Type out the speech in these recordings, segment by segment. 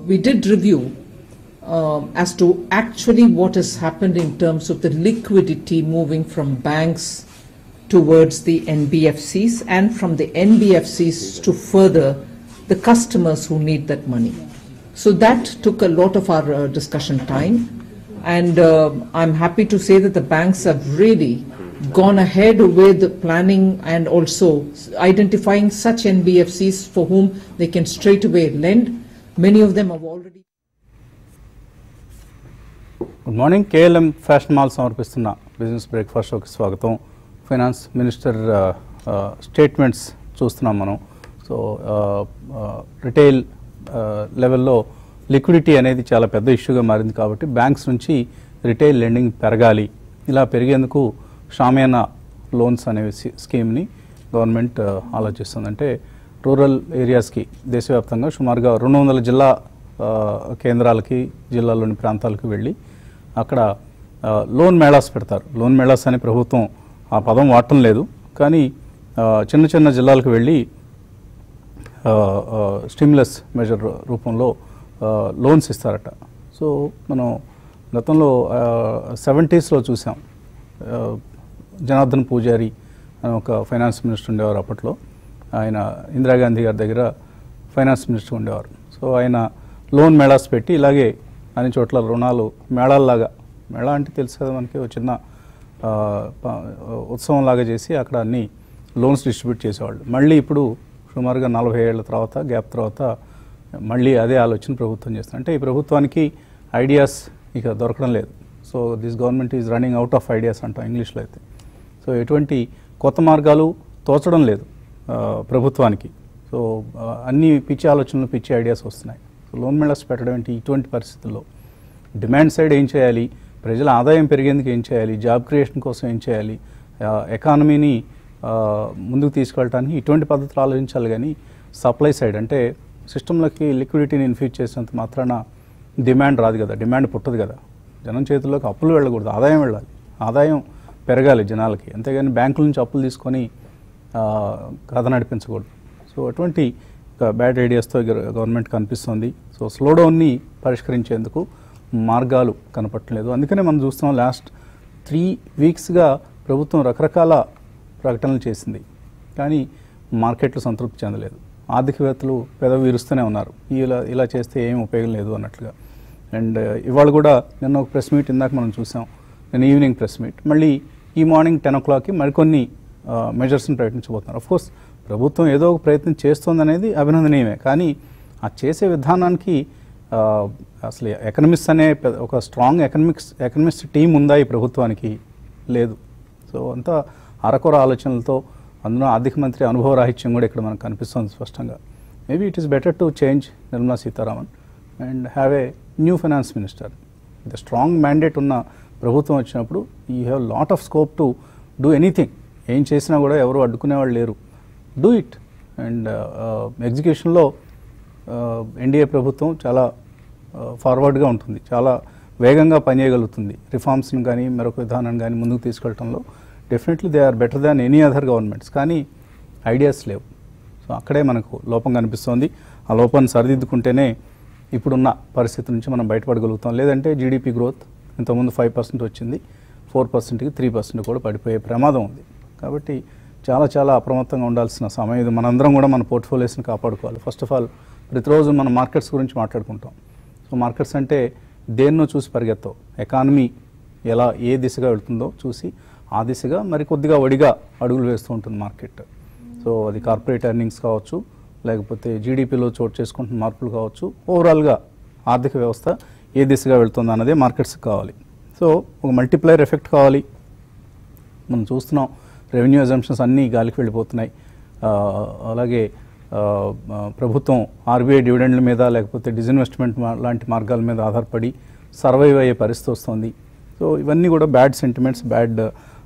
we did review um, as to actually what has happened in terms of the liquidity moving from banks towards the NBFCs and from the NBFCs to further the customers who need that money. So that took a lot of our uh, discussion time. And uh, I'm happy to say that the banks have really gone ahead with planning and also identifying such NBFCs for whom they can straight away lend. Many of them have already. Good morning KLM fashion mall సమర్పిస్తున్న business breakfast షోకి స్వాగతం finance minister ఆ, ఆ, statements చూస్తున్నాం మనం so ఆ, ఆ, retail ఆ, లెవెల్లో లిక్విడిటీ అనేది చాలా పెద్ద ఇష్యూగా మారింది కాబట్టి బ్యాంక్స్ నుంచి రిటైల్ లెండింగ్ పెరగాలి ఇలా పెరిగేందుకు షామియానా లోన్స్ అనే సి- స్కీమ్ని గవర్నమెంట్ ఆ, ఆలోచిస్తుంది అంటే రూరల్ ఏరియాస్కి దేశవ్యాప్తంగా సుమారుగా రెండు వందల జిల్లా ఆ, కేంద్రాలకి జిల్లాలోని ప్రాంతాలకు వెళ్ళి అక్కడ ఆ, లోన్ మేళాస్ పెడతారు లోన్ మేళాస్ అని ప్రభుత్వం ఆ పదం వాడటం లేదు కానీ ఆ, చిన్న చిన్న జిల్లాలకు వెళ్ళి స్టిమ్యులస్ మెజర్ రూపంలో ఆ, లోన్స్ ఇస్తారట సో మనం గతంలో సెవెంటీస్లో చూసాం ఆ, జనార్దన్ పూజారి అని ఒక ఫైనాన్స్ మినిస్టర్ ఉండేవారు అప్పట్లో ఆయన ఇందిరాగాంధీ గారి దగ్గర ఫైనాన్స్ మినిస్టర్ ఉండేవారు సో ఆయన లోన్ మేళాస్ పెట్టి ఇలాగే అన్ని చోట్ల రుణాలు మేళాల్లాగా మేళా అంటే తెలుసు కదా మనకి ఒక చిన్న ఆ, ప- ఉత్సవం లాగా చేసి అక్కడ అన్ని లోన్స్ డిస్ట్రిబ్యూట్ చేసేవాళ్ళు మళ్ళీ ఇప్పుడు సుమారుగా నలభై ఏళ్ళ తర్వాత గ్యాప్ తర్వాత మళ్ళీ అదే ఆలోచన ప్రభుత్వం చేస్తుంది అంటే ఈ ప్రభుత్వానికి ఐడియాస్ ఇక దొరకడం లేదు so this government is running out of ideas అంటాం ఇంగ్లీష్లో అయితే సో ఎటువంటి కొత్త మార్గాలు తోచడం లేదు ఆ, ప్రభుత్వానికి సో ఆ, అన్ని పిచ్చి ఆలోచనలు పిచ్చి ఐడియాస్ వస్తున్నాయి సో లోన్ మేళాస్ పెట్టడం ఏంటి ఇటువంటి పరిస్థితుల్లో డిమాండ్ సైడ్ ఏం చేయాలి ప్రజల ఆదాయం పెరిగేందుకు ఏం చేయాలి జాబ్ క్రియేషన్ కోసం ఏం చేయాలి ఆ, ఎకానమీని ఆ, ముందుకు తీసుకెళ్ళడానికి ఇటువంటి పద్ధతులు ఆలోచించాలి కానీ సప్లై సైడ్ అంటే సిస్టంలోకి లిక్విడిటీని ఇన్ఫ్యూజ్ చేసినంత మాత్రాన డిమాండ్ రాదు కదా డిమాండ్ పుట్టదు కదా జనం చేతుల్లోకి అప్పులు వెళ్ళకూడదు ఆదాయం వెళ్ళాలి ఆదాయం పెరగాలి జనాలకి అంతేగాని బ్యాంకుల నుంచి అప్పులు తీసుకొని ఆ, కథ నడిపించకూడదు సో అటువంటి బ్యాడ్ ఐడియాస్తో గవర్నమెంట్ కనిపిస్తుంది సో స్లోడౌన్ని పరిష్కరించేందుకు మార్గాలు కనపట్టలేదు అందుకనే మనం చూస్తున్నాం లాస్ట్ త్రీ వీక్స్గా ప్రభుత్వం రకరకాల ప్రకటనలు చేసింది కానీ మార్కెట్లు సంతృప్తి చెందలేదు ఆర్థికవేత్తలు పెదవి విరుస్తూనే ఉన్నారు ఇలా ఇలా చేస్తే ఏం ఉపయోగం లేదు అన్నట్లుగా అండ్ ఇవాళ కూడా నిన్న ఒక ప్రెస్ మీట్ ఇందాక మనం చూసాం నిన్న ఈవినింగ్ ప్రెస్ మీట్ మళ్ళీ ఈ మార్నింగ్ టెన్ ఓ క్లాక్కి మరికొన్ని మెజర్స్ని ప్రకటించబోతున్నారు కోర్స్ ప్రభుత్వం ఏదో ఒక ప్రయత్నం చేస్తోందనేది అభినందనీయమే కానీ ఆ చేసే విధానానికి ఆ, అసలు ఎకనమిక్స్ అనే పెద్ద- ఒక స్ట్రాంగ్ ఎకనమిక్స్ ఎకనమిక్స్ టీం ఉందా ఈ ప్రభుత్వానికి లేదు సో అంతా అరకొర ఆలోచనలతో అందులో ఆర్థిక మంత్రి అనుభవ రాహిత్యం కూడా ఇక్కడ మనకు కనిపిస్తుంది స్పష్టంగా maybe it is better to change Nirmala Sitharaman and have a new finance minister the strong mandate ఉన్న ప్రభుత్వం వచ్చినప్పుడు you have lot of scope to do anything ఏం చేసినా కూడా ఎవరు అడ్డుకునేవాళ్ళు లేరు డూ ఇట్ అండ్ ఎగ్జిక్యూషన్లో ఎన్డీఏ ప్రభుత్వం చాలా ఫార్వర్డ్గా ఉంటుంది చాలా వేగంగా పనిచేయగలుగుతుంది రిఫార్మ్స్ని కానీ మరొక విధానం కానీ ముందుకు తీసుకెళ్ళటంలో definitely they are better than any other governments కానీ ఐడియాస్ లేవు సో అక్కడే మనకు లోపం కనిపిస్తోంది ఆ లోపాన్ని సరిదిద్దుకుంటేనే ఇప్పుడున్న పరిస్థితి నుంచి మనం బయటపడగలుగుతాం లేదంటే జీడిపి గ్రోత్ ఇంతకుముందు ఫైవ్ పర్సెంట్ వచ్చింది ఫోర్ పర్సెంట్కి త్రీ పర్సెంట్ కూడా పడిపోయే ప్రమాదం ఉంది కాబట్టి చాలా చాలా అప్రమత్తంగా ఉండాల్సిన సమయం ఇది మనందరం కూడా మన పోర్ట్ఫోలియోస్ని కాపాడుకోవాలి ఫస్ట్ ఆఫ్ ఆల్ ప్రతిరోజు మనం మార్కెట్స్ గురించి మాట్లాడుకుంటాం సో మార్కెట్స్ అంటే దేన్నో చూసి పరిగెత్తావు ఎకానమీ ఎలా ఏ దిశగా వెళ్తుందో చూసి ఆ దిశగా మరి కొద్దిగా వడిగా అడుగులు వేస్తూ ఉంటుంది మార్కెట్ సో అది కార్పొరేట్ ఎర్నింగ్స్ కావచ్చు లేకపోతే జీడిపిలో చోటు చేసుకుంటున్న మార్పులు కావచ్చు ఓవరాల్గా ఆర్థిక వ్యవస్థ ఏ దిశగా వెళ్తుంది అన్నదే మార్కెట్స్కి కావాలి సో ఒక మల్టిప్లైర్ ఎఫెక్ట్ కావాలి మనం చూస్తున్నాం రెవెన్యూ ఎజంప్షన్స్ అన్నీ గాలికి వెళ్ళిపోతున్నాయి ఆ, అలాగే ఆ, ఆ, ప్రభుత్వం ఆర్బీఐ డివిడెండ్ల మీద లేకపోతే డిజిన్వెస్ట్మెంట్ మా- లాంటి మార్గాల మీద ఆధారపడి సర్వైవ్ అయ్యే పరిస్థితి వస్తుంది సో ఇవన్నీ కూడా బ్యాడ్ సెంటిమెంట్స్ బ్యాడ్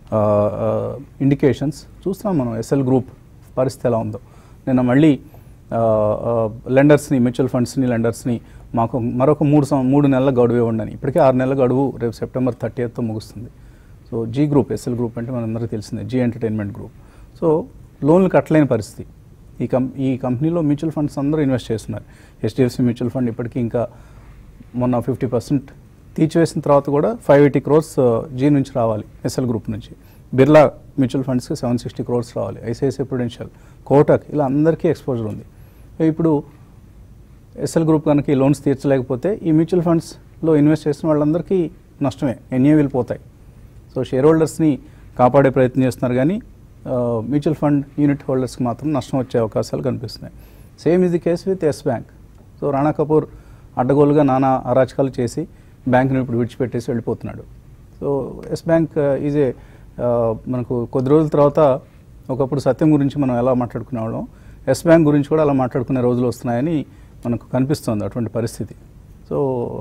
ఇండికేషన్స్ చూస్తున్నాం మనం ఎస్ఎల్ గ్రూప్ పరిస్థితి ఎలా ఉందో నిన్న మళ్ళీ లెండర్స్ని మ్యూచువల్ ఫండ్స్ని లెండర్స్ని మాకు మరొక మూడు సం మూడు నెలల గడువు ఇవ్వండి అని ఇప్పటికే ఆరు నెలల గడువు రేపు సెప్టెంబర్ థర్టీ ఎయిత్తో ముగుస్తుంది so Zee group SL group అంటే మనందరికీ తెలిసిందే జీ ఎంటర్టైన్మెంట్ గ్రూప్ సో లోన్లు కట్టలేని పరిస్థితి ఈ కం ఈ కంపెనీలో మ్యూచువల్ ఫండ్స్ అందరూ ఇన్వెస్ట్ చేస్తున్నారు హెచ్డిఎఫ్సి మ్యూచువల్ ఫండ్ ఇప్పటికీ ఇంకా మొన్న ఫిఫ్టీ పర్సెంట్ తీర్చివేసిన తర్వాత కూడా ఫైవ్ ఎయిటీ క్రోర్స్ జీ నుంచి రావాలి ఎస్ఎల్ గ్రూప్ నుంచి బిర్లా మ్యూచువల్ ఫండ్స్కి సెవెన్ సిక్స్టీ క్రోర్స్ రావాలి ఐసిఐసిఐ ప్రుడెన్షియల్ కోటక్ ఇలా అందరికీ ఎక్స్పోజర్ ఉంది ఇప్పుడు ఎస్ఎల్ గ్రూప్ కనుక ఈ లోన్స్ తీర్చలేకపోతే ఈ మ్యూచువల్ ఫండ్స్లో ఇన్వెస్ట్ చేసిన వాళ్ళందరికీ నష్టమే ఎన్ఏ వెళ్ళిపోతాయి సో షేర్ హోల్డర్స్ని కాపాడే ప్రయత్నం చేస్తున్నారు కానీ మ్యూచువల్ ఫండ్ యూనిట్ హోల్డర్స్కి మాత్రం నష్టం వచ్చే అవకాశాలు కనిపిస్తున్నాయి సేమ్ ఇది case with Yes Bank so Rana Kapoor అడ్డగోలుగా నానా అరాచకాలు చేసి బ్యాంక్ని ఇప్పుడు విడిచిపెట్టేసి వెళ్ళిపోతున్నాడు so Yes Bank is a మనకు కొద్ది రోజుల తర్వాత ఒకప్పుడు సత్యం గురించి మనం ఎలా మాట్లాడుకునేవాళ్ళం ఎస్ బ్యాంక్ గురించి కూడా అలా మాట్లాడుకునే రోజులు వస్తున్నాయని మనకు కనిపిస్తుంది అటువంటి పరిస్థితి so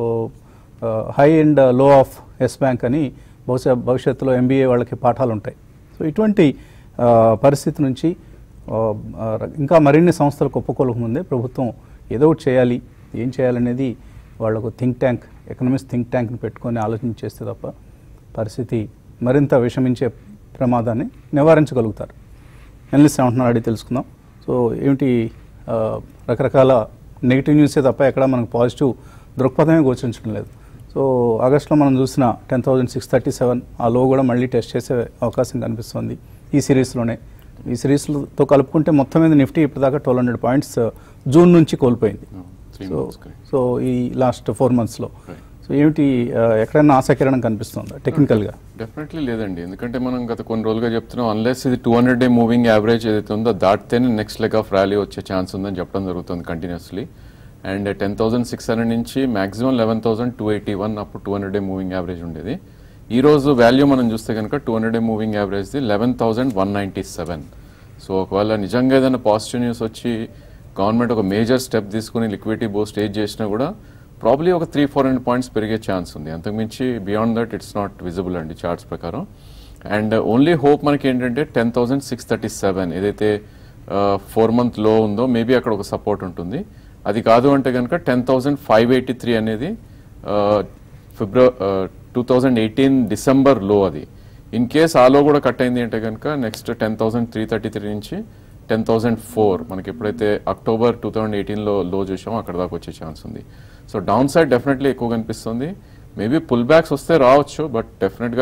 high and low of Yes Bank అని బహుశా భవిష్యత్తులో ఎంబీఏ వాళ్ళకి పాఠాలు ఉంటాయి సో ఇటువంటి ఆ, పరిస్థితి నుంచి ఆ, ఆ, ఇంకా మరిన్ని సంస్థలకు ఒప్పుకోలకు ముందే ప్రభుత్వం ఏదో ఒకటి చేయాలి ఏం చేయాలనేది వాళ్ళకు థింక్ ట్యాంక్ ఎకనమిక్స్ థింక్ ట్యాంక్ని పెట్టుకొని ఆలోచన చేస్తే తప్ప పరిస్థితి మరింత విషమించే ప్రమాదాన్ని నివారించగలుగుతారు ఎనలిస్ట్ ఏమంటున్నారు అడిగి తెలుసుకుందాం సో ఏమిటి ఆ, రకరకాల నెగిటివ్ న్యూసే తప్ప ఎక్కడ మనకు పాజిటివ్ దృక్పథమే గోచరించడం లేదు సో ఆగస్టులో మనం చూసిన ten thousand six thirty seven ఆ లో కూడా మళ్ళీ టెస్ట్ చేసే అవకాశం కనిపిస్తుంది ఈ సిరీస్లోనే ఈ సిరీస్తో కలుపుకుంటే మొత్తం మీద నిఫ్టీ ఇప్పటిదాకా ట్వెల్వ్ హండ్రెడ్ పాయింట్స్ జూన్ నుంచి కోల్పోయింది three so months correct. So ఈ లాస్ట్ ఫోర్ మంత్స్లో Right. సో ఏమిటి ఆ, ఎక్కడైనా ఆశాకిరణం కనిపిస్తుందా టెక్నికల్గా డెఫినెట్లీ లేదండి ఎందుకంటే మనం గత కొన్ని రోజులుగా చెప్తున్నాం అన్లెస్ ఇది two hundred day moving average ఏదైతే ఉందో దాటితేనే నెక్స్ట్ లెగ్ ఆఫ్ ర్యాలీ వచ్చే ఛాన్స్ ఉందని చెప్పడం జరుగుతుంది continuously and ten thousand six hundred నుంచి maximum eleven thousand two eighty one అప్పుడు two hundred day moving average ఉండేది ఈ రోజు వాల్యూ మనం చూస్తే కనుక టూ హండ్రెడ్ డే మూవింగ్ యావరేజ్ది eleven thousand one ninety seven so ఒకవేళ నిజంగా ఏదైనా పాజిటివ్ న్యూస్ వచ్చి గవర్నమెంట్ ఒక మేజర్ స్టెప్ తీసుకుని లిక్విడిటీ బూస్ట్ ఏజ్ చేసినా కూడా ప్రాబ్లీ ఒక త్రీ ఫోర్ హండ్రెడ్ పాయింట్స్ పెరిగే ఛాన్స్ ఉంది అంతకుమించి beyond that it's not visible అండి చార్ట్స్ ప్రకారం అండ్ ఓన్లీ హోప్ మనకి ఏంటంటే ten thousand six thirty seven ఏదైతే ఫోర్ మంత్ లో ఉందో మేబీ అక్కడ ఒక సపోర్ట్ ఉంటుంది అది కాదు అంటే కనుక ten thousand five eighty three అనేది February two thousand eighteen December లో అది ఇన్ కేస్ ఆలో కూడా కట్ అయింది అంటే కనుక next ten thousand three thirty three నుంచి టెన్ థౌసండ్ ఫోర్ మనకి ఎప్పుడైతే అక్టోబర్ టూ థౌసండ్ ఎయిటీన్లో లో చూసామో అక్కడ దాకా వచ్చే ఛాన్స్ ఉంది సో డౌన్ సైడ్ డెఫినెట్లీ ఎక్కువ కనిపిస్తుంది మేబీ పుల్ బ్యాక్స్ వస్తే రావచ్చు బట్ డెఫినెట్గా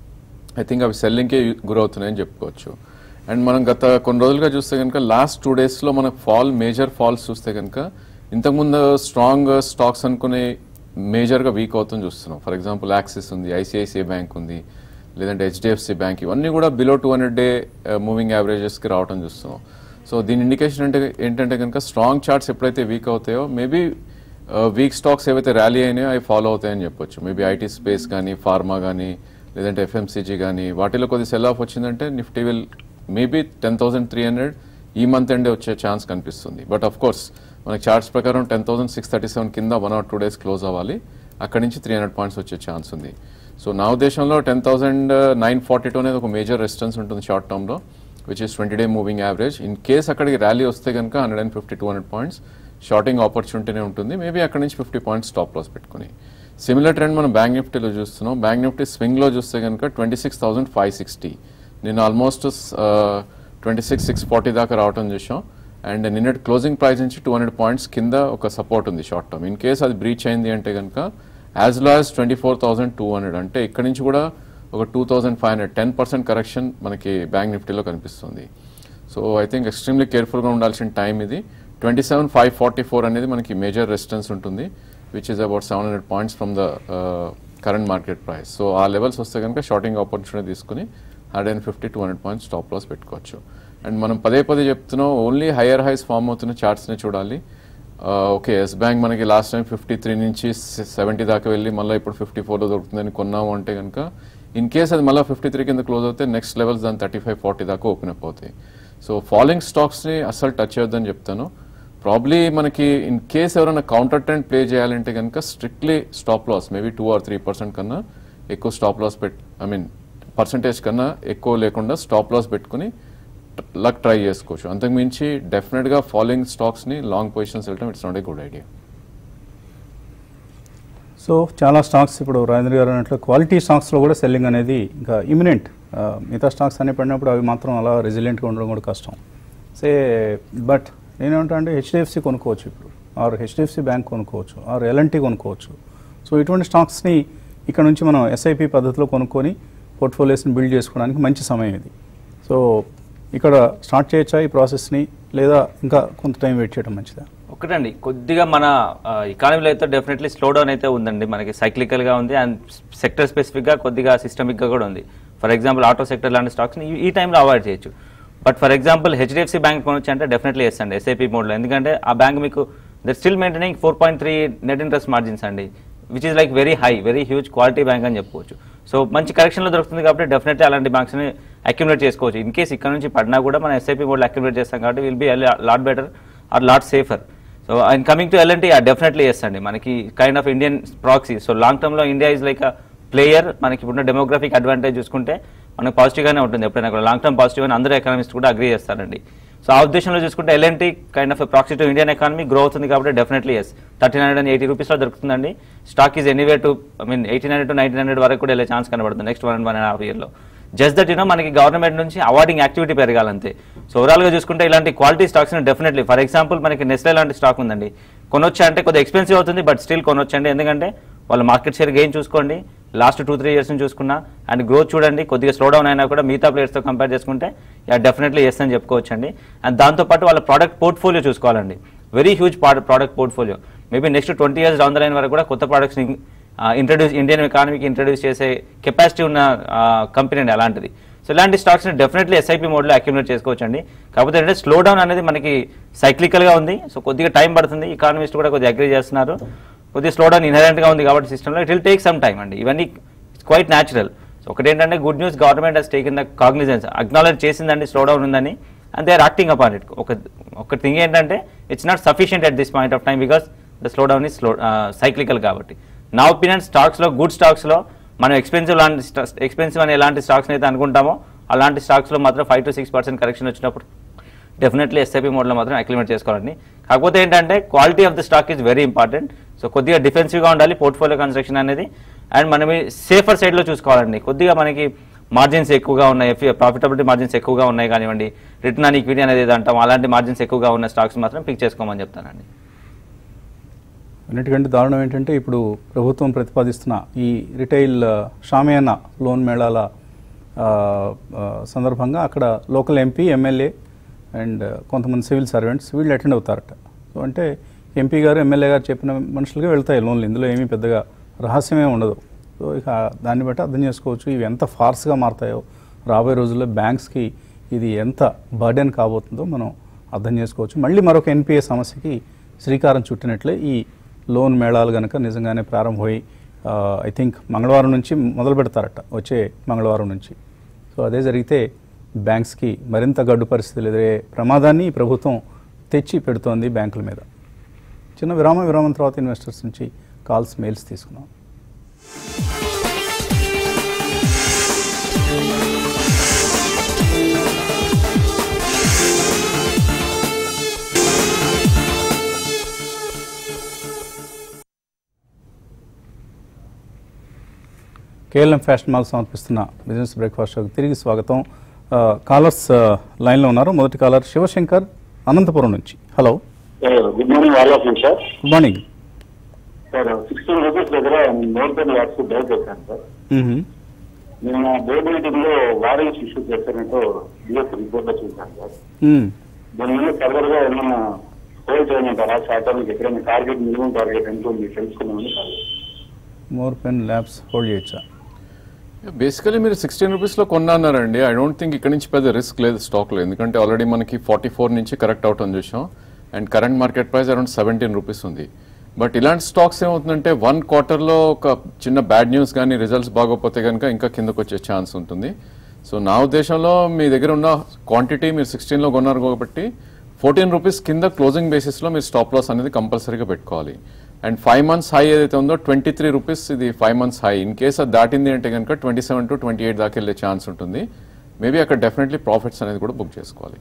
ఐ థింక్ అవి సెల్లింగ్కే గురవుతున్నాయని చెప్పుకోవచ్చు అండ్ మనం గత కొన్ని రోజులుగా చూస్తే కనుక లాస్ట్ టూ డేస్లో మనకు ఫాల్ మేజర్ ఫాల్స్ చూస్తే కనుక ఇంతకుముందు స్ట్రాంగ్ స్టాక్స్ అనుకునే మేజర్గా వీక్ అవుతుంది చూస్తున్నాం ఫర్ ఎగ్జాంపుల్ యాక్సిస్ ఉంది ఐసిఐసిఐ బ్యాంక్ ఉంది లేదంటే హెచ్డిఎఫ్సి బ్యాంక్ ఇవన్నీ కూడా below two hundred day moving యావరేజెస్కి రావడం చూస్తున్నాం సో దీని ఇండికేషన్ అంటే ఏంటంటే కనుక స్ట్రాంగ్ చార్ట్స్ ఎప్పుడైతే వీక్ అవుతాయో మేబీ వీక్ స్టాక్స్ ఏవైతే ర్యాలీ అయినాయో అవి ఫాలో అవుతాయని చెప్పొచ్చు మేబీ ఐటీ స్పేస్ కానీ ఫార్మా కానీ లేదంటే ఎఫ్ఎంసీజీ కానీ వాటిలో కొద్ది సెల్ ఆఫ్ వచ్చిందంటే Nifty will maybe ten thousand three hundred ఈ మంత్ ఎండే వచ్చే ఛాన్స్ కనిపిస్తుంది బట్ ఆఫ్ కోర్స్ మనకి చార్ట్స్ ప్రకారం ten thousand six thirty seven కింద one or two days close అవ్వాలి అక్కడి నుంచి త్రీ హండ్రెడ్ పాయింట్స్ వచ్చే ఛాన్స్ ఉంది సో నా ఉద్దేశంలో ten thousand nine forty two అనేది ఒక మేజర్ రెసిస్టెన్స్ ఉంటుంది షార్ట్ టర్మ్లో which is twenty day moving average in case అక్కడికి ర్యాలీ వస్తే కనుక hundred and fifty two hundred points shorting ఆపర్చునిటీనే ఉంటుంది మేబీ అక్కడ నుంచి ఫిఫ్టీ పాయింట్స్ స్టాప్ లాస్ పెట్టుకుని సిమిలర్ ట్రెండ్ మనం బ్యాంక్ నిఫ్టీలో చూస్తున్నాం బ్యాంక్ నిఫ్టీ స్వింగ్లో చూస్తే కనుక twenty six thousand five sixty నేను almost twenty six six forty దాకా రావటం చూసాం అండ్ నిన్నటి క్లోజింగ్ ప్రైస్ నుంచి టూ హండ్రెడ్ పాయింట్స్ కింద ఒక సపోర్ట్ ఉంది షార్ట్ టర్మ్ ఇన్ కేస్ అది బ్రీచ్ అయింది అంటే కనుక as low as twenty four thousand two hundred అంటే ఇక్కడ నుంచి కూడా ఒక two thousand five hundred ten percent correction మనకి బ్యాంక్ నిఫ్టీలో కనిపిస్తుంది సో ఐ థింక్ ఎక్స్ట్రీమ్లీ కేర్ఫుల్గా ఉండాల్సిన టైం ఇది twenty seven five forty four అనేది మనకి మేజర్ రెసిస్టెన్స్ ఉంటుంది which is about seven hundred points from the current market price so ఆ లెవెల్స్ వస్తే కనుక షార్టింగ్ ఆపర్చునిటీ తీసుకుని hundred and fifty two hundred points stop loss పెట్టుకోవచ్చు and మనం పదే పదే చెప్తున్నాం ఓన్లీ హయ్యర్ హైస్ ఫామ్ అవుతున్న చార్ట్స్ని చూడాలి ఓకే ఎస్ బ్యాంక్ మనకి లాస్ట్ టైం ఫిఫ్టీ త్రీ నుంచి సెవెంటీ దాకా వెళ్ళి మళ్ళీ ఇప్పుడు ఫిఫ్టీ ఫోర్లో దొరుకుతుందని కొన్నాము అంటే కనుక ఇన్ కేస్ అది మళ్ళీ ఫిఫ్టీ త్రీ కింద క్లోజ్ అవుతే నెక్స్ట్ లెవెల్స్ దాని థర్టీ ఫైవ్ ఫార్టీ దాకా ఓపెన్ అప్ అవుతాయి సో ఫాలోయింగ్ స్టాక్స్ని అస్సలు టచ్ చేయొద్దని చెప్తాను ప్రాబ్లీ మనకి ఇన్ కేస్ ఎవరైనా కౌంటర్ ట్రెండ్ ప్లే చేయాలంటే కనుక స్ట్రిక్ట్లీ stop loss maybe two or three percent కన్నా ఎక్కువ స్టాప్ లాస్ పెట్ ఐ మీన్ పర్సంటేజ్ కన్నా ఎక్కువ లేకుండా స్టాప్ లాస్ పెట్టుకుని లక్ ట్రై చేసుకోవచ్చు అంతకు మించి డెఫినెట్గా ఫాలోయింగ్ స్టాక్స్ని లాంగ్ పొజిషన్స్ వెళ్ళడం it's not a good idea so చాలా స్టాక్స్ ఇప్పుడు రాజేంద్ర గారు అన్నట్లు క్వాలిటీ స్టాక్స్లో కూడా సెల్లింగ్ అనేది ఇంకా ఇమినెంట్ మిగతా స్టాక్స్ అన్ని పడినప్పుడు అవి మాత్రం అలా రెసిలియంట్గా ఉండడం కూడా కష్టం సే బట్ నేనేమంటా అంటే హెచ్డిఎఫ్సి కొనుక్కోవచ్చు ఇప్పుడు ఆర్ హెచ్డిఎఫ్సి బ్యాంక్ కొనుక్కోవచ్చు ఆర్ ఎల్ఎన్టీ కొనుక్కోవచ్చు సో ఇటువంటి స్టాక్స్ని ఇక్కడ నుంచి మనం ఎస్ఐపి పద్ధతిలో కొనుక్కొని పోర్ట్ఫోలియోస్ని బిల్డ్ చేసుకోవడానికి మంచి సమయం ఇది సో ఇక్కడ స్టార్ట్ చేయొచ్చా ఈ ప్రాసెస్ని లేదా ఇంకా కొంత టైం వెయిట్ చేయడం మంచిదా ఒకటండి కొద్దిగా మన ఎకానమీలో అయితే డెఫినెట్లీ స్లో డౌన్ అయితే ఉందండి మనకి సైక్లికల్గా ఉంది అండ్ సెక్టర్ స్పెసిఫిక్గా కొద్దిగా సిస్టమిక్గా కూడా ఉంది ఫర్ ఎగ్జాంపుల్ ఆటో సెక్టర్ లాంటి స్టాక్స్ని ఈ టైంలో అవాయిడ్ చేయొచ్చు but for example HDFC Bank కొనొచ్చు అంటే డెఫినెట్లీ ఎస్ అండి ఎస్ఐపి మోడ్లో ఎందుకంటే ఆ బ్యాంక్ మీకు that still maintaining four point three net interest margins అండి which is like very high very huge quality bank అని చెప్పుకోవచ్చు సో మంచి కరెక్షన్లో దొరుకుతుంది కాబట్టి డెఫినెట్లీ అలాంటి బ్యాంక్స్ని అక్యుములేట్ చేసుకోవచ్చు ఇన్ కేస్ ఇక్కడ నుంచి పడినా కూడా మనం ఎస్ఐపి మోడ్లో అక్యుములేట్ చేస్తాం కాబట్టి will be lot better or lot safer so and coming to LNT definitely yes అండి మనకి kind of Indian proxy so long టర్మ్లో India is like a player మనకి ఇప్పుడున్న డెమోగ్రఫిక్ అడ్వాంటేజ్ చూసుకుంటే మనకు పాజిటివ్గానే ఉంటుంది ఎప్పుడైనా కూడా లాంగ్ టర్మ్ పాజిటివ్ అని అందరూ ఎకనామిస్ట్ కూడా అగ్రీ చేస్తారండి సో ఆ ఉద్దేశంలో చూసుకుంటే LNT kind of proxy to Indian economy grow అవుతుంది కాబట్టి definitely yes thirteen hundred and eighty రూపీస్లో దొరుకుతుందండి stock is anyway to I mean eighteen hundred to nineteen hundred వరకు కూడా వెళ్ళే ఛాన్స్ కనబడుతుంది next one one and half ఇయర్లో జస్ట్ దట్ యూనో మనకి గవర్నమెంట్ నుంచి అవార్డింగ్ యాక్టివిటీ పెరగాలంతే సో ఓవరాల్గా చూసుకుంటే ఇలాంటి క్వాలిటీ స్టాక్స్ని డెఫినెట్లీ ఫర్ ఎగ్జాంపుల్ మనకి నెస్లే లాంటి స్టాక్ ఉందండి కొనొచ్చా అంటే కొద్దిగా ఎక్స్పెన్సివ్ అవుతుంది బట్ స్టిల్ కొనొచ్చండి ఎందుకంటే వాళ్ళ మార్కెట్ షేర్ గెయిన్ చూసుకోండి లాస్ట్ టూ త్రీ ఇయర్స్ నుంచి చూసుకున్నా అండ్ గ్రోత్ చూడండి కొద్దిగా స్లో డౌన్ అయినా కూడా మిగతా ప్లేయర్స్తో కంపేర్ చేసుకుంటే యా డెఫినెట్లీ ఎస్ అని చెప్పుకోవచ్చండి అండ్ దాంతోపాటు వాళ్ళ ప్రోడక్ట్ పోర్ట్ఫోలియో చూసుకోవాలండి very huge product portfolio maybe next twenty years down the line వరకు కూడా కొత్త ప్రోడక్ట్స్ని ఇంట్రడ్యూస్ ఇండియన్ ఎకానమీకి ఇంట్రడ్యూస్ చేసే కెపాసిటీ ఉన్న కంపెనీ అండి అలాంటిది సో ఇలాంటి స్టాక్స్ని డెఫినెట్లీ ఎస్ఐపి మోడ్లో అక్యుములేట్ చేసుకోవచ్చు అండి కాకపోతే ఏంటంటే స్లో డౌన్ అనేది మనకి సైక్లికల్గా ఉంది సో కొద్దిగా టైం పడుతుంది ఈకానమిస్ట్ కూడా కొద్దిగా అగ్రీ చేస్తున్నారు కొద్దిగా స్లో డౌన్ ఇన్హరెంట్గా ఉంది కాబట్టి సిస్టంలో it will take some time అండి ఇవన్నీ క్వైట్ న్యాచురల్ సో ఒకటి ఏంటంటే good news government has taken the cognizance acknowledge చేసిందండి స్లో డౌన్ ఉందని and they are acting upon it ఒక ఒక థింగ్ ఏంటంటే it's not sufficient at this point of time because the slow down is slow cyclical కాబట్టి నా opinion స్టాక్స్లో good స్టాక్స్లో మనం ఎక్స్పెన్సివ్ లాంటి ఎక్స్పెన్సివ్ అని ఎలాంటి స్టాక్స్ని అయితే అనుకుంటామో అలాంటి స్టాక్స్లో మాత్రం five to six percent correction వచ్చినప్పుడు డెఫినెట్లీ ఎస్ఐపి మోడ్లో మాత్రం అక్లిమేట్ చేసుకోవాలండి కాకపోతే ఏంటంటే quality of the stock is very important so కొద్దిగా డిఫెన్సివ్గా ఉండాలి పోర్ట్ఫోలియో కన్స్ట్రక్షన్ అనేది అండ్ మనం సేఫర్ సైడ్లో చూసుకోవాలండి కొద్దిగా మనకి మార్జిన్స్ ఎక్కువగా ఉన్నాయి ప్రాఫిటబిలిటీ మార్జిన్స్ ఎక్కువగా ఉన్నాయి కానివ్వండి రిటర్న్ అని ఈక్విటీ అనేది ఏదో అంటాం అలాంటి మార్జిన్స్ ఎక్కువగా ఉన్న స్టాక్స్ మాత్రం పిక్ చేసుకోమని చెప్తానండి అన్నిటికంటే దారుణం ఏంటంటే ఇప్పుడు ప్రభుత్వం ప్రతిపాదిస్తున్న ఈ రిటైల్ ఆ, షామియానా లోన్ మేళాల ఆ, ఆ, సందర్భంగా అక్కడ లోకల్ ఎంపీ ఎమ్మెల్యే అండ్ కొంతమంది సివిల్ సర్వెంట్స్ వీళ్ళు అటెండ్ అవుతారట సో అంటే ఎంపీ గారు ఎమ్మెల్యే గారు చెప్పిన మనుషులుగా వెళ్తాయి లోన్లు ఇందులో ఏమీ పెద్దగా రహస్యమే ఉండదు సో ఇక దాన్ని బట్టి అర్థం చేసుకోవచ్చు ఇవి ఎంత ఫార్స్గా మారుతాయో రాబోయే రోజుల్లో బ్యాంక్స్కి ఇది ఎంత బర్డెన్ కాబోతుందో మనం అర్థం చేసుకోవచ్చు మళ్ళీ మరొక ఎన్పిఏ సమస్యకి శ్రీకారం చుట్టినట్లే ఈ లోన్ మేళాలు కనుక నిజంగానే ప్రారంభమై ఐ థింక్ మంగళవారం నుంచి మొదలు పెడతారట వచ్చే మంగళవారం నుంచి సో అదే జరిగితే బ్యాంక్స్కి మరింత గడ్డు పరిస్థితులు ఎదురే ప్రమాదాన్ని ఈ ప్రభుత్వం తెచ్చి పెడుతోంది బ్యాంకుల మీద చిన్న విరామ విరామం తర్వాత ఇన్వెస్టర్స్ నుంచి కాల్స్ మెయిల్స్ తీసుకున్నాం కేఎల్ఎం ఫ్యాషన్ మాల్ సమర్పిస్తున్న బిజినెస్ బ్రేక్ఫాస్ట్ షోకి తిరిగి స్వాగతం ఆ, కాలర్స్ ఆ, లైన్లో ఉన్నారు మొదటి కాలర్ శివశంకర్ అనంతపురం నుంచి hello good morning all of you sir good morning sir sixteen rupees దగ్గర మోర్ దెన్ ల్యాక్స్ బై చేశాను సార్ నేను బోర్డు మీటింగ్ లో వారెన్స్ ఇష్యూ చేశానంటూ డిఎస్ రిపోర్ట్ లో చూశాను సార్ దీని మీద ఫర్దర్ గా ఏమన్నా హోల్డ్ చేయమంటారా షార్ట్ టర్మ్ ఎక్కడైనా టార్గెట్ మినిమం టార్గెట్ ఎంత ఉంది తెలుసుకున్నామని sir Morepen labs hold చేయొచ్చా బేసికలీ మీరు సిక్స్టీన్ రూపీస్లో కొన్నారండి ఐ డోంట్ థింక్ ఇక్కడ నుంచి పెద్ద రిస్క్ లేదు స్టాక్లో ఎందుకంటే ఆల్రెడీ మనకి ఫార్టీ ఫోర్ నుంచి కరెక్ట్ అవటం చూసాం and current market price around seventeen rupees ఉంది బట్ ఇలాంటి స్టాక్స్ ఏమవుతుందంటే వన్ క్వార్టర్లో ఒక చిన్న బ్యాడ్ న్యూస్ కానీ రిజల్ట్స్ బాగోకపోతే కనుక ఇంకా కిందకు వచ్చే ఛాన్స్ ఉంటుంది సో నా ఉద్దేశంలో మీ దగ్గర ఉన్న క్వాంటిటీ మీరు సిక్స్టీన్లో కొన్నారు కాబట్టి ఫోర్టీన్ రూపీస్ కింద క్లోజింగ్ బేసిస్లో మీరు స్టాప్ లాస్ అనేది కంపల్సరీగా పెట్టుకోవాలి అండ్ ఫైవ్ మంత్స్ హై ఏదైతే ఉందో ట్వంటీ త్రీ రూపీస్ ఇది five months high in case అది దాటింది అంటే కనుక twenty seven to twenty eight దాకా వెళ్ళే ఛాన్స్ ఉంటుంది మేబీ అక్కడ డెఫినెట్లీ ప్రాఫిట్స్ అనేది కూడా బుక్ చేసుకోవాలి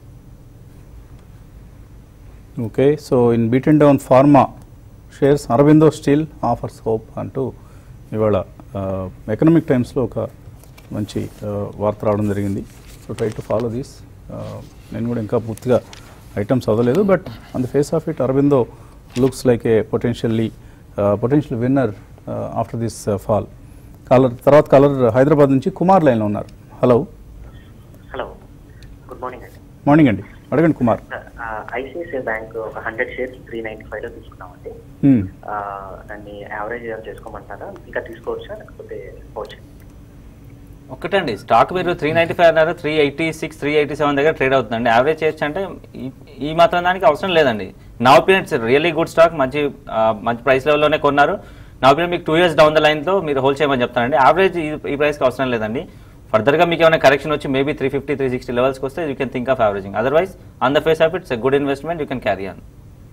okay so in beaten down pharma shares Aurobindo still offers hope అంటూ ఇవాళ ఎకనామిక్ టైమ్స్లో ఒక మంచి ఆ, వార్త రావడం జరిగింది so try to follow these నేను కూడా ఇంకా పూర్తిగా ఐటమ్స్ అవ్వలేదు but on the face of it Aurobindo looks like a potentially potential winner after this fall caller తర్వాత కాలర్ హైదరాబాద్ నుంచి కుమార్ లైన్లో ఉన్నారు హలో హలో గుడ్ మార్నింగ్ అండి మార్నింగ్ అండి అడగండి కుమార్ ఐసిఐసిఐ బ్యాంక్ ఒక hundred shares three ninety five లో తీసుకున్నామండి Hmm. ఆ, దాన్ని యావరేజ్ చేసుకోమంటారా ఇంకా తీసుకోవచ్చా లేకపోతే పోవచ్చు ఒకటండి స్టాక్ మీరు త్రీ నైన్టీ ఫైవ్ అన్నారు three eighty six three eighty seven దగ్గర ట్రేడ్ అవుతుందండి యావరేజ్ చేయొచ్చు అంటే ఈ- ఈ మాత్రం దానికి అవసరం లేదండి నా opinion it's really good stock మంచి ఆ, మంచి ప్రైస్ లెవెల్లోనే కొన్నారు నా ఒపీనియన్ మీకు టూ ఇయర్స్ డౌన్ ద లైన్తో మీరు హోల్డ్ చేయమని చెప్తానండి యావరేజ్ ఈ ఈ ప్రైస్కి అవసరం లేదండి ఫర్దర్గా మీకు ఏమైనా కరెక్షన్ వచ్చి maybe three fifty three sixty లెవెల్స్కి వస్తే you can think of averaging otherwise on the face of it's good investment you can carry on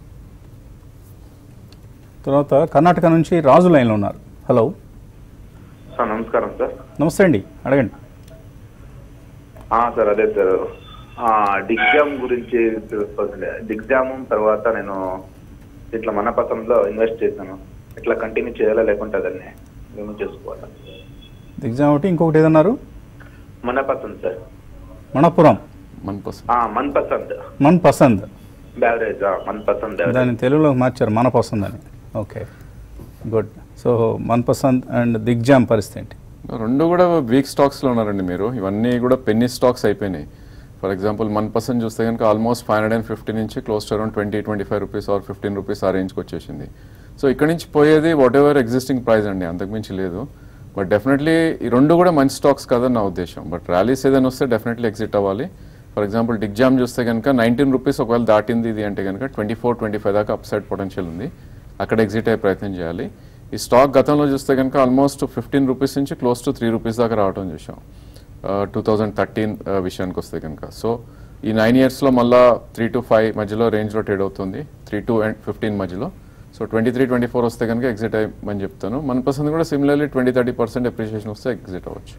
తర్వాత కర్ణాటక నుంచి రాజు లైన్లో ఉన్నారు హలో సార్ నమస్కారం సార్ నమస్తే అండి అడగండి ఆ, సార్ అదే సార్ ఆ, డిగ్జామ్ గురించి తెలుసుకోవాలి డిగ్జామ్ తర్వాత నేను ఇట్లా మన పసంలో ఇన్వెస్ట్ చేశాను ఇట్లా కంటిన్యూ చేయాలా లేకుంటే దాన్ని మేము చేసుకోవాలా ఎగ్జామ్ ఒకటి ఇంకొకటి ఏదన్నారు మన Pasand sir Manappuram one percent ఆ, మన్ పసంద్ మన్ పసంద్ బ్యావరేజ్ మన్ పసంద్ average. దాన్ని తెలుగులో మార్చారు మన పసంద్ అని ఓకే గుడ్ సో మన్ పసంద్ అండ్ దిగ్జామ్ పరిస్థితి ఏంటి రెండు కూడా వీక్ స్టాక్స్లో ఉన్నారండి మీరు ఇవన్నీ కూడా పెన్నీ స్టాక్స్ అయిపోయినాయి ఫర్ ఎగ్జాంపుల్ వన్ పర్సెంట్ చూస్తే కనుక almost five hundred and fifty నుంచి close to around twenty twenty five rupees or fifteen rupees ఆ రేంజ్కి వచ్చేసింది సో ఇక్కడ నుంచి పోయేది వాట్ ఎవర్ ఎగ్జిస్టింగ్ ప్రైస్ అండి అంతకుమించి లేదు బట్ డెఫినెట్లీ ఈ రెండు కూడా మంచి స్టాక్స్ కాదని నా ఉద్దేశం బట్ ర్యాలీస్ ఏదైనా వస్తే డెఫినెట్లీ ఎగ్జిట్ అవ్వాలి ఫర్ ఎగ్జాంపుల్ డిగ్జామ్ చూస్తే కనుక నైన్టీన్ రూపీస్ ఒకవేళ దాటింది ఇది అంటే కనుక ట్వంటీ ఫోర్ ట్వంటీ ఫైవ్ దాకా అప్ సైడ్ పొటెన్షియల్ ఉంది అక్కడ ఎగ్జిట్ అయ్యే ప్రయత్నం చేయాలి ఈ స్టాక్ గతంలో చూస్తే కనుక ఆల్మోస్ట్ ఫిఫ్టీన్ రూపీస్ నుంచి క్లోజ్ టు త్రీ రూపీస్ దాకా రావడం చూసాం టూ థౌజండ్ థర్టీన్ విషయానికి వస్తే కనుక సో ఈ నైన్ ఇయర్స్లో మళ్ళా త్రీ టు ఫైవ్ మధ్యలో రేంజ్లో ట్రేడ్ అవుతుంది త్రీ టు అండ్ ఫిఫ్టీన్ మధ్యలో so twenty three twenty four వస్తే కనుక ఎగ్జిట్ అయ్యమని చెప్తాను మన పర్సెంట్ కూడా similarly twenty thirty percent appreciation వస్తే ఎగ్జిట్ అవ్వచ్చు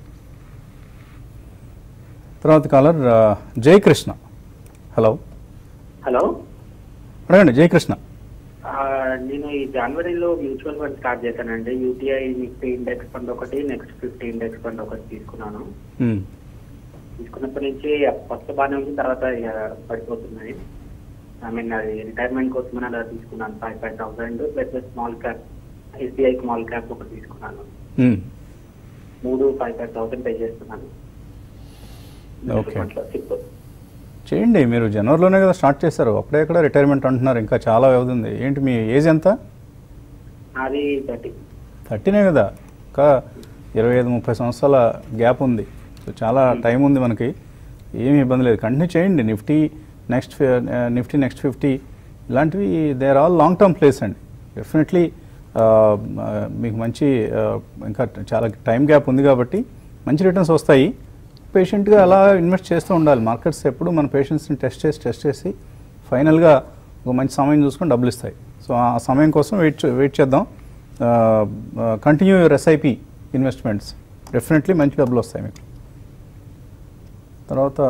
తర్వాత కాలర్ జయకృష్ణ హలో హలో అడగండి జయకృష్ణ ఆ, నేను ఈ జనవరిలో మ్యూచువల్ ఫండ్ స్టార్ట్ చేశానండి యూటీఐ నిఫ్టీ ఇండెక్స్ ఫండ్ ఒకటి నెక్స్ట్ ఫిఫ్టీ ఇండెక్స్ ఫండ్ ఒకటి తీసుకున్నాను మ్మ్. తీసుకున్నప్పటి నుంచి ఫస్ట్ బాగానే ఉంది తర్వాత ఇక పడిపోతున్నాయి ఐ మీన్ అది రిటైర్మెంట్ కోసమని అలా తీసుకున్నాను five five thousand plus small cap SBI small cap ఒకటి తీసుకున్నాను మ్మ్. మూడు ఫైవ్ ఫైవ్ థౌసండ్ పే చేస్తున్నాను Okay. అట్లా సిప్ చేయండి మీరు జనవరిలోనే కదా స్టార్ట్ చేశారు అప్పుడే ఎక్కడ రిటైర్మెంట్ అంటున్నారు ఇంకా చాలా వ్యవధి ఉంది ఏంటి మీ ఏజ్ ఎంత అది థర్టీ థర్టీనే కదా ఇంకా ఇరవై ఐదు ముప్పై సంవత్సరాల గ్యాప్ ఉంది సో చాలా టైం ఉంది మనకి ఏమీ ఇబ్బంది లేదు కంటిన్యూ చేయండి Nifty next Nifty next fifty ఇలాంటివి they are all long term plays అండి డెఫినెట్లీ మీకు మంచి ఆ, ఇంకా చాలా టైం గ్యాప్ ఉంది కాబట్టి మంచి రిటర్న్స్ వస్తాయి పేషెంట్గా అలా ఇన్వెస్ట్ చేస్తూ ఉండాలి మార్కెట్స్ ఎప్పుడు మన పేషెంట్స్ని టెస్ట్ చేసి టెస్ట్ చేసి ఫైనల్గా ఒక మంచి సమయం చూసుకొని డబ్బులు ఇస్తాయి సో ఆ సమయం కోసం వెయిట్ వెయిట్ చేద్దాం continue your SIP investments definitely మంచి డబ్బులు వస్తాయి మీకు తర్వాత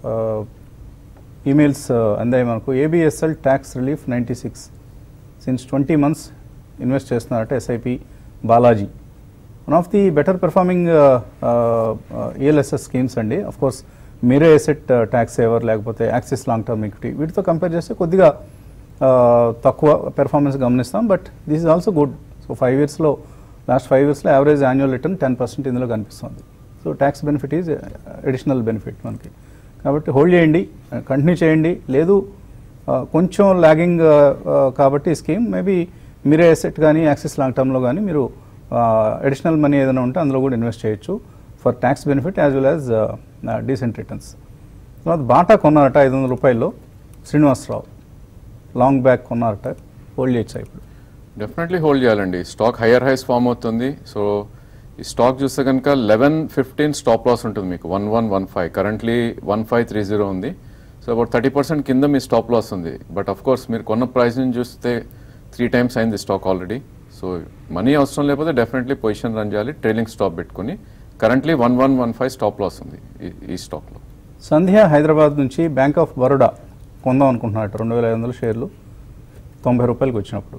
ఈమెయిల్స్ అందాయి మనకు ABSL tax relief ninety six since twenty months invest చేస్తున్నారట SIP Balaji one of the better performing ELSS schemes అండి of course Mirae asset tax saver లేకపోతే యాక్సిస్ లాంగ్ టర్మ్ ఈక్విటీ వీటితో కంపేర్ చేస్తే కొద్దిగా uh, తక్కువ పెర్ఫార్మెన్స్ గమనిస్తాం but this is also good so five ఇయర్స్లో last five ఇయర్స్లో average annual return ten percent ఇందులో కనిపిస్తుంది so tax benefit is additional benefit మనకి కాబట్టి హోల్డ్ చేయండి కంటిన్యూ చేయండి లేదు ఆ, కొంచెం లాగింగ్ కాబట్టి ఈ స్కీమ్ మేబీ మీరే ఎసెట్ కానీ యాక్సిస్ లాంగ్ టర్మ్లో కానీ మీరు అడిషనల్ మనీ ఏదైనా ఉంటే అందులో కూడా ఇన్వెస్ట్ చేయొచ్చు for tax benefit as well as decent returns తర్వాత బాటా కొన్నారట ఐదు వందల రూపాయల్లో శ్రీనివాసరావు లాంగ్ బ్యాక్ కొన్నారట హోల్డ్ చేయొచ్చా ఇప్పుడు డెఫినెట్లీ హోల్డ్ చేయాలండి స్టాక్ హయ్యర్ హైస్ ఫామ్ అవుతుంది సో ఈ స్టాక్ చూస్తే కనుక లెవెన్ ఫిఫ్టీన్ స్టాప్ లాస్ ఉంటుంది మీకు one one one five currently one five three zero ఉంది సో అబౌట్ థర్టీ పర్సెంట్ కింద మీ స్టాప్ లాస్ ఉంది బట్ అఫ్ కోర్స్ మీరు కొన్న ప్రైస్ నుంచి చూస్తే త్రీ టైమ్స్ అయింది స్టాక్ ఆల్రెడీ సో మనీ అవసరం లేకపోతే డెఫినెట్లీ పొజిషన్ రన్ చేయాలి ట్రైలింగ్ స్టాప్ పెట్టుకుని currently one one one five stop loss ఉంది ఈ- ఈ స్టాక్లో సంధ్య హైదరాబాద్ నుంచి బ్యాంక్ ఆఫ్ బరోడా కొందాం అనుకుంటున్నారట రెండు వేల ఐదు వందల షేర్లు తొంభై రూపాయలకి వచ్చినప్పుడు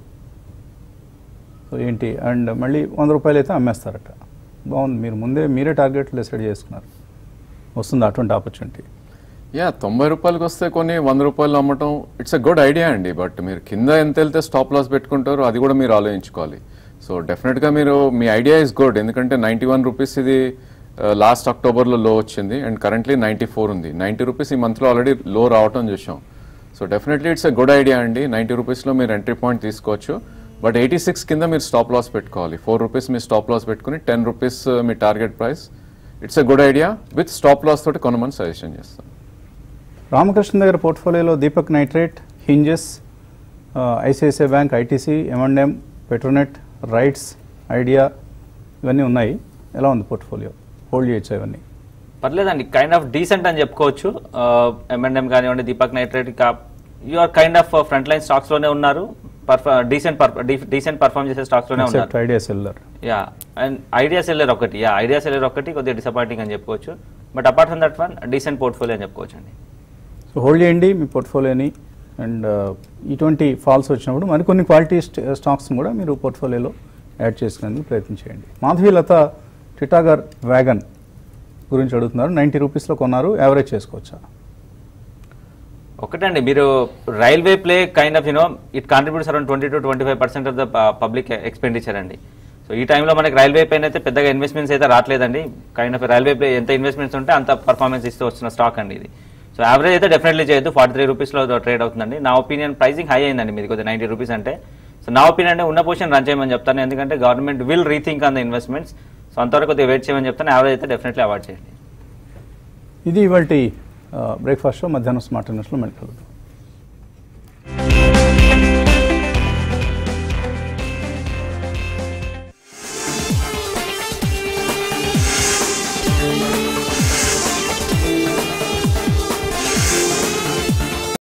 సో ఏంటి అండ్ మళ్ళీ వంద రూపాయలు అయితే అమ్మేస్తారట బాగుంది మీరు ముందే మీరే టార్గెట్లు డిసైడ్ చేసుకున్నారు వస్తుంది అటువంటి ఆపర్చునిటీ యా తొంభై రూపాయలకి వస్తే కొన్ని వంద రూపాయలు అమ్మటం ఇట్స్ ఎ గుడ్ ఐడియా అండి బట్ మీరు కింద ఎంత వెళ్తే స్టాప్ లాస్ పెట్టుకుంటారో అది కూడా మీరు ఆలోచించుకోవాలి సో డెఫినెట్గా మీరు మీ ఐడియా ఇస్ గుడ్ ఎందుకంటే నైంటీ వన్ రూపీస్ ఇది లాస్ట్ అక్టోబర్లో లో వచ్చింది అండ్ కరెంట్లీ నైంటీ ఫోర్ ఉంది నైంటీ రూపీస్ ఈ మంత్లో ఆల్రెడీ లో రావటం చూసాం so definitely it's a good idea అండి నైంటీ రూపీస్లో మీరు ఎంట్రీ పాయింట్ తీసుకోవచ్చు బట్ ఎయిటీ సిక్స్ కింద మీరు స్టాప్ లాస్ పెట్టుకోవాలి ఫోర్ రూపీస్ మీ స్టాప్ లాస్ పెట్టుకుని టెన్ రూపీస్ మీ target price it's a good idea with stop loss తోటి కొనమని సజెషన్ చేస్తాను రామకృష్ణ దగ్గర పోర్ట్ఫోలియోలో దీపక్ నైట్రేట్ హింజెస్ ఐసిఐసిఐ బ్యాంక్ ఐటీసీ ఎంఎండ్ఎం పెట్రోనెట్ రైట్స్ ఐడియా ఇవన్నీ ఉన్నాయి ఎలా ఉంది పోర్ట్ఫోలియో హోల్డ్ చేయొచ్చు ఇవన్నీ పర్లేదండి కైండ్ ఆఫ్ డీసెంట్ అని చెప్పుకోవచ్చు ఎంఎన్ఎం కానివ్వండి Deepak nitrite you are kind of front line stocks లోనే ఉన్నారు డీసెంట్ డీసెంట్ పర్ఫార్మ్ చేసే స్టాక్స్ లోనే ఎక్సెప్ట్ ఉన్నారు Idea cellular yeah and Idea cellular ఒకటి యా ఐడియా సెల్లర్ ఒకటి కొద్దిగా డిసప్పాయింటింగ్ అని చెప్పుకోవచ్చు but apart from that one decent portfolio అని చెప్పుకోవచ్చు అండి సో హోల్డ్ చేయండి మీ పోర్ట్ఫోలియోని అండ్ ఇటువంటి ఫాల్స్ వచ్చినప్పుడు మరికొన్ని క్వాలిటీ స్టాక్స్ కూడా మీరు పోర్ట్ఫోలియోలో యాడ్ చేసుకునేందుకు ప్రయత్నం చేయండి మాధవి లత టిటాగర్ వ్యాగన్ గురించి అడుగుతున్నారు నైంటీ రూపీస్లో కొన్నారు యావరేజ్ చేసుకోవచ్చా ఒకటండి మీరు railway play kind of you know it contributes around twenty to twenty five percent of the public expenditure అండి సో ఈ టైంలో మనకి రైల్వే పైన అయితే పెద్దగా ఇన్వెస్ట్మెంట్స్ అయితే రావట్లేదండి కైండ్ ఆఫ్ రైల్వే ప్లే ఎంత ఇన్వెస్ట్మెంట్స్ ఉంటే అంత పర్ఫార్మెన్స్ ఇస్తూ వస్తున్న స్టాక్ అండి ఇది సో యావరేజ్ అయితే డెఫినెట్లీ చేయొద్దు ఫార్టీ త్రీ రూపీస్లో ట్రేడ్ అవుతుందండి నా ఒపీనియన్ ప్రైసింగ్ హై అయిందండి మీది కొద్దిగా నైంటీ రూపీస్ అంటే సో నా ఒపీనియన్ అంటే ఉన్న పొజిషన్ రన్ చేయమని చెప్తాను ఎందుకంటే government will rethink on the investments so అంతవరకు కొద్దిగా వెయిట్ చేయమని చెప్తాను యావరేజ్ అయితే డెఫినెట్లీ అవాయిడ్ చేయండి ఇది ఇవాళ బ్రేక్ఫాస్ట్ షో మధ్యాహ్నం స్మార్ట్ న్యూస్లో మళ్ళీ కలుద్దాం